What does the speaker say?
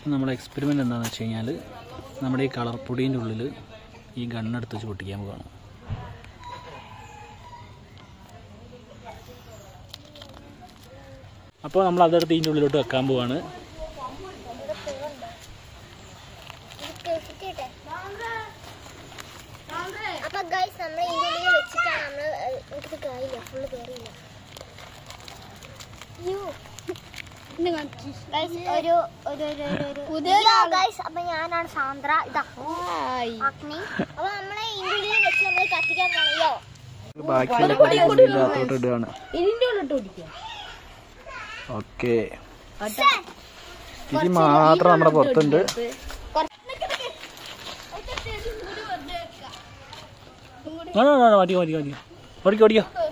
നമ്മുടെ എക്സ്പെരിമെൻ്റ് എന്താണെന്ന് വെച്ച് കഴിഞ്ഞാൽ നമ്മുടെ ഈ കളർ പൊടീൻ്റെ ഉള്ളിൽ ഈ ഗണ്ണെടുത്ത് വെച്ച് പൊട്ടിക്കാൻ പോവുകയാണ് അപ്പോൾ നമ്മൾ അതെടുത്ത് ഇതിൻ്റെ ഉള്ളിലോട്ട് വെക്കാൻ പോവാണ് അപ്പൊ ഗൈസ് നമ്മൾ ഇതിന്റെ ഉള്ളിൽ വെച്ചിട്ടാണ് നമ്മള് എനിക്കിത് കായില്ല ഫുള്ള് കയറിയില്ല ഗൈസ് ഒരു ഒരു ഒരു ഒരു ഒരു ഗൈസ് അപ്പൊ ഞാനാണ് സാന്ദ്ര ഇതാ അഗ്നി അപ്പൊ നമ്മളെ ഇതിന്റെ ഉള്ളിൽ വെച്ച് നമ്മൾ കത്തിക്കാൻ പോണയോ ബാക്കിയുള്ള പൊടി ഇതിനകത്തോട്ട് ഇടുകയാണ് ഇതിന്റെ ഉള്ളിട്ട് ഓടിക്കുക ഓക്കെ തിരി മാത്രം നമ്മുടെ പുറത്തുണ്ട് ആ, ആ, ആ, മതി മതി മതി ഓടിക്കോ ഓടിക്കോ